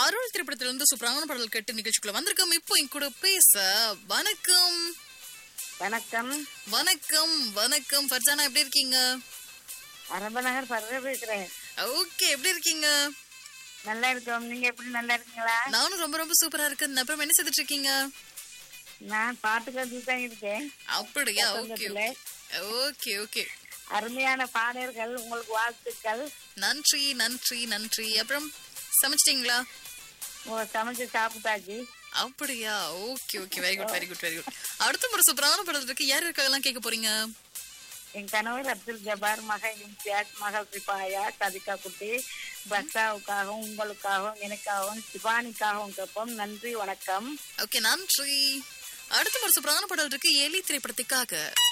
அருள் திரைப்படத்துல இருந்து சூப்பரான பாடல் கேட்டு நிகழ்ச்சிக்குள்ள வந்திருக்கோம் இப்போ என் கூட பேச வணக்கம் வணக்கம் வணக்கம் வணக்கம் ஃபர்ஜானா எப்படி இருக்கீங்க அரபநகர் பரவ பேசுறேன் ஓகே எப்படி இருக்கீங்க நல்லா இருக்கோம் நீங்க எப்படி நல்லா இருக்கீங்களா நானும் ரொம்ப ரொம்ப சூப்பரா இருக்கேன் அப்புறம் என்ன செய்துட்டு இருக்கீங்க நான் பாட்டு கற்று தான் இருக்கேன் அப்படியா ஓகே வசந்தத்துல. ஓகே ஓகே அருமையான பாடல்கள் உங்களுக்கு வாழ்த்துக்கள் நன்றி நன்றி நன்றி அப்புறம் சமைச்சிட்டீங்களா உங்க சமைச்சு சாப்பிட்டாச்சு அப்படியா okay okay very good very good very good அடுத்த ஒரு சூப்பரான படத்துல இருக்கு யார் இருக்காங்கலாம் கேட்க போறீங்க என் கணவர் அப்துல் ஜபார் மகன் இம்தியாஸ் மகள் சிபாயா கதிகா குட்டி பக்ஸாவுக்காகவும் உங்களுக்காகவும் எனக்காகவும் சிவானிக்காகவும் கேட்போம் நன்றி வணக்கம் ஓகே நன்றி அடுத்த ஒரு சூப்பரான படம் இருக்கு எலி திரைப்படத்துக்காக